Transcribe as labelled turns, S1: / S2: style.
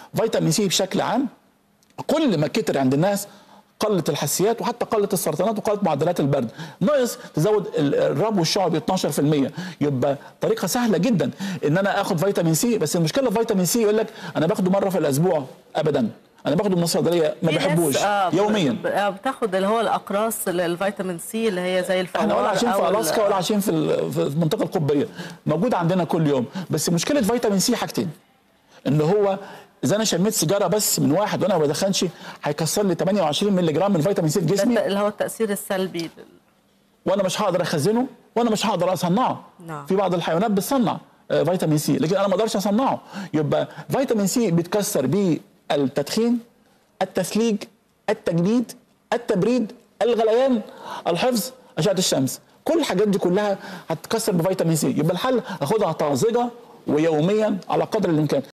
S1: فيتامين سي بشكل عام كل ما كتر عند الناس قلت الحساسيات وحتى قلت السرطانات وقلت معدلات البرد ناقص تزود ال- الربو الشعبي 12% يبقى طريقه سهله جدا ان انا اخد فيتامين سي بس المشكله فيتامين سي يقول لك انا باخده مره في الاسبوع ابدا انا باخده من الصيدليه ما
S2: في ناس،
S1: بحبوش
S2: آه، ب-
S1: يوميا
S2: ب- آه، بتاخد اللي هو الاقراص الفيتامين سي اللي هي زي الفوار
S1: احنا ولا عايشين في
S2: أو ال-
S1: الاسكا ولا عايشين في ال- في المنطقه القطبيه موجود عندنا كل يوم بس مشكله فيتامين سي حاجتين ان هو اذا انا شميت سيجاره بس من واحد وانا ما بدخنش هيكسر لي 28 مللي جرام من فيتامين سي في
S2: ده
S1: جسمي
S2: الت- اللي هو التاثير السلبي لل-
S1: وانا مش هقدر اخزنه وانا مش هقدر اصنعه
S2: نعم.
S1: في بعض الحيوانات بتصنع آه، فيتامين سي لكن انا ما اقدرش اصنعه يبقى فيتامين سي بيتكسر بالتدخين التثليج التجميد التبريد الغليان الحفظ اشعه الشمس كل الحاجات دي كلها هتتكسر بفيتامين سي يبقى الحل اخدها طازجه ويوميا على قدر الامكان